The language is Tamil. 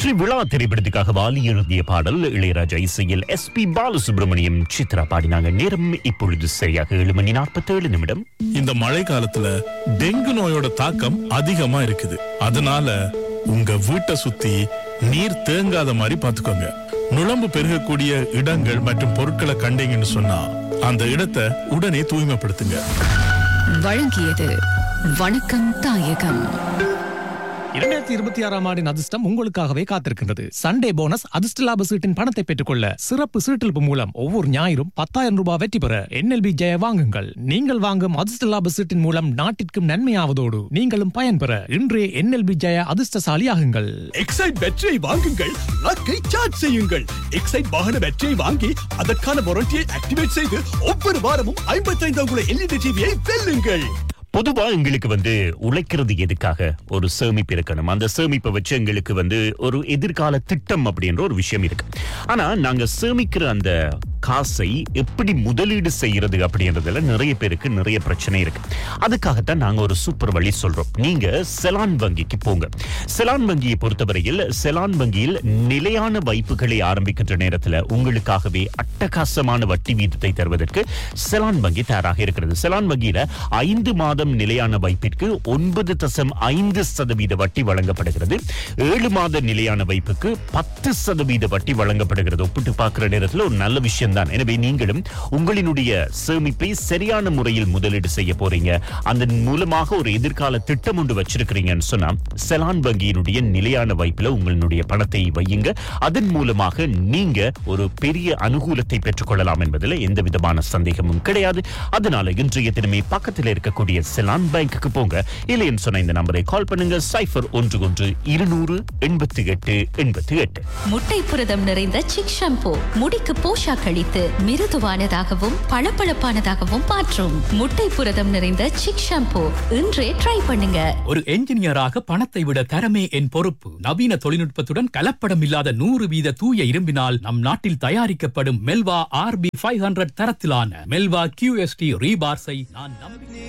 வெற்றி விழா திரைப்படத்துக்காக வாலி எழுதிய பாடல் இளையராஜா இசையில் எஸ் பி பாலசுப்ரமணியம் சித்ரா பாடினாங்க நேரம் இப்பொழுது சரியாக ஏழு மணி நாற்பத்தி ஏழு நிமிடம் இந்த மழை காலத்துல டெங்கு நோயோட தாக்கம் அதிகமா இருக்குது அதனால உங்க வீட்டை சுத்தி நீர் தேங்காத மாதிரி பாத்துக்கோங்க நுழம்பு பெருகக்கூடிய இடங்கள் மற்றும் பொருட்களை கண்டீங்கன்னு சொன்னா அந்த இடத்தை உடனே தூய்மைப்படுத்துங்க வழங்கியது வணக்கம் தாயகம் இரண்டாயிரத்தி இருபத்தி ஆறாம் ஆண்டின் அதிர்ஷ்டம் உங்களுக்காகவே காத்திருக்கின்றது சண்டே போனஸ் அதிர்ஷ்ட லாப சீட்டின் பணத்தை பெற்றுக்கொள்ள சிறப்பு சீட்டிழப்பு மூலம் ஒவ்வொரு ஞாயிறும் பத்தாயிரம் ரூபாய் வெற்றி பெற என்எல்பி ஜெய வாங்குங்கள் நீங்கள் வாங்கும் அதிர்ஷ்ட லாப சீட்டின் மூலம் நாட்டிற்கும் நன்மையாவதோடு நீங்களும் பயன்பெற இன்றே என்எல்பி ஜெய அதிர்ஷ்டசாலி ஆகுங்கள் எக்ஸைட் பேட்டரியை வாங்குங்கள் லக்கை சார்ஜ் செய்யுங்கள் எக்ஸைட் வாகன பேட்டரியை வாங்கி அதற்கான வாரண்டியை ஆக்டிவேட் செய்து ஒவ்வொரு வாரமும் ஐம்பத்தைந்து அங்குல எல்இடி டிவியை வெல்லுங்கள் பொதுவா எங்களுக்கு வந்து உழைக்கிறது எதுக்காக ஒரு சேமிப்பு இருக்கணும் அந்த சேமிப்பை வச்சு எங்களுக்கு வந்து ஒரு எதிர்கால திட்டம் அப்படின்ற ஒரு விஷயம் இருக்கு ஆனா நாங்க சேமிக்கிற அந்த காசை எப்படி முதலீடு செய்யறது அப்படின்றதுல நிறைய பேருக்கு நிறைய பிரச்சனை இருக்கு அதுக்காகத்தான் நாங்க ஒரு சூப்பர் வழி சொல்றோம் நீங்க செலான் வங்கிக்கு போங்க செலான் வங்கியை பொறுத்தவரையில் செலான் வங்கியில் நிலையான வைப்புகளை ஆரம்பிக்கின்ற நேரத்துல உங்களுக்காகவே அட்டகாசமான வட்டி வீதத்தை தருவதற்கு செலான் வங்கி தயாராக இருக்கிறது செலான் வங்கியில ஐந்து மாதம் நிலையான வைப்பிற்கு ஒன்பது தசம் ஐந்து சதவீத வட்டி வழங்கப்படுகிறது ஏழு மாத நிலையான வைப்புக்கு பத்து சதவீத வட்டி வழங்கப்படுகிறது ஒப்பிட்டு பார்க்கிற நேரத்தில் ஒரு நல்ல விஷயம் தான் எனவே நீங்களும் உங்களினுடைய சேமிப்பை சரியான முறையில் முதலீடு செய்ய போறீங்க அதன் மூலமாக ஒரு எதிர்கால திட்டம் ஒன்று வச்சிருக்கிறீங்கன்னு சொன்னா செலான் வங்கியினுடைய நிலையான வைப்புல உங்களுடைய பணத்தை வையுங்க அதன் மூலமாக நீங்க ஒரு பெரிய அனுகூலத்தை பெற்றுக்கொள்ளலாம் என்பதில் எந்த விதமான சந்தேகமும் கிடையாது அதனால இன்றைய தினமே பக்கத்தில் இருக்கக்கூடிய செலான் பேங்க்குக்கு போங்க இல்லைன்னு சொன்ன இந்த நம்பரை கால் பண்ணுங்க சைஃபர் ஒன்று ஒன்று இருநூறு எண்பத்தி எட்டு எண்பத்தி எட்டு முட்டை புரதம் நிறைந்த சிக் ஷாம்பூ முடிக்கு போஷாக் அளித்து மிருதுவானதாகவும் பளபளப்பானதாகவும் மாற்றும் முட்டை புரதம் நிறைந்த சிக் ஷாம்பூ இன்றே ட்ரை பண்ணுங்க ஒரு என்ஜினியராக பணத்தை விட தரமே என் பொறுப்பு நவீன தொழில்நுட்பத்துடன் கலப்படம் இல்லாத நூறு வீத தூய இரும்பினால் நம் நாட்டில் தயாரிக்கப்படும் மெல்வா ஆர்பி ஃபைவ் ஹண்ட்ரட் தரத்திலான மெல்வா கியூஎஸ்டி ரீபார்ஸை நான் நம்பினேன்